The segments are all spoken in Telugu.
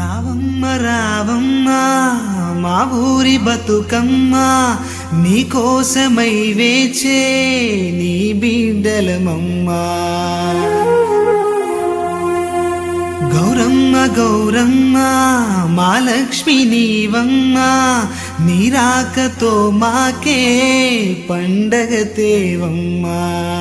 రావమ్మ రావమ్మ మా ఊరి బతుకమ్మ నీకోసమై వేచే నీ బిడ్డలమమ్మ గౌరమ్మ గౌరమ్మ మా లక్ష్మి నీవమ్మ నీరాకతో మాకే పండగ తేవమ్మా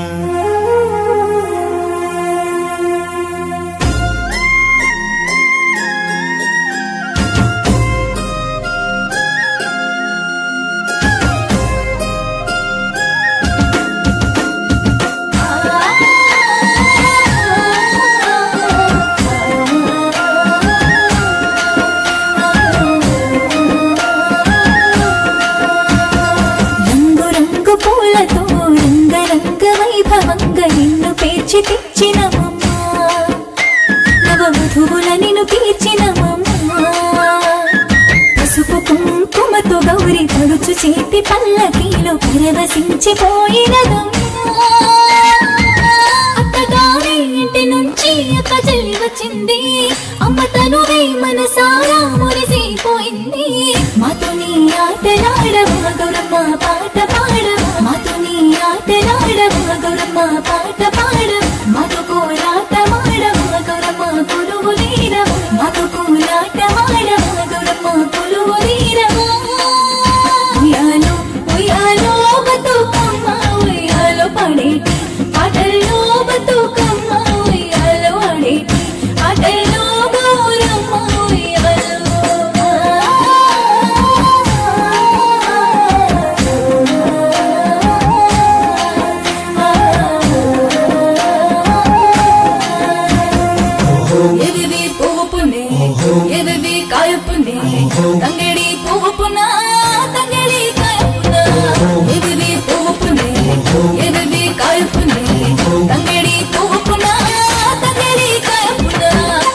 రంగు రంగు పూలతో రంగరంగ వైభవంగా నిన్ను పేర్చి తెచ్చినమమ్మ నవవధువుల నిన్ను తీర్చినమమ్మ పసుపు కుంకుమతో గౌరి తడుచు చేతి పల్లకీలో పరవశించిపోయినదమ్మా అత్తగారి ఇంటి నుంచి అక్క చెల్లి వచ్చింది అమ్మ తనువే మనసారా మురిసిపోయింది మాతో నీ ఆటలాడవ గౌరమ్మ పాట పాడవ మాతో నీ ఆటలాడవ గౌరమ్మ పాట పాడవ మాతో కోలాట మాడవ గౌరమ్మ కొలువు తీరవ మాతో కోలాట మాడవ గౌరమ్మ కొలువు తీరవ ఉయ్యాలో ఉయ్యాలో బతుకమ్మ ఉయ్యాలో పడేటి పాటల్లో బతుకమ్మ ఉయ్యాలో ఆడేటి ఆటల్లో గౌరమ్మ ఎదివి పువ్వు పునే ఎదివి కాయ పునే తంగడి పువ్వు పునా తంగడి కాయ పునా ఎదివి పువ్వు పునే ఎదివి కాయ పునే తంగడి పువ్వు పునా తంగడి కాయ పునా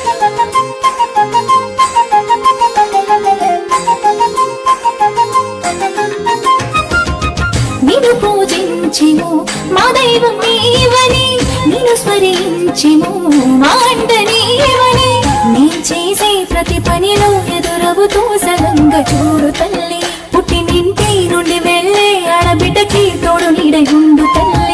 నిన్ను పూజించిము మా దైవం నీవని నిన్ను స్మరించిము మా అండ నీవని నీ చేసే ప్రతి పనిలో ఎదురవుతూ సలంగా చూడు తల్లి పుట్టినింటి నుండి వెళ్ళే ఆడబిడ్డకి తోడు నీడై ఉండు తల్లి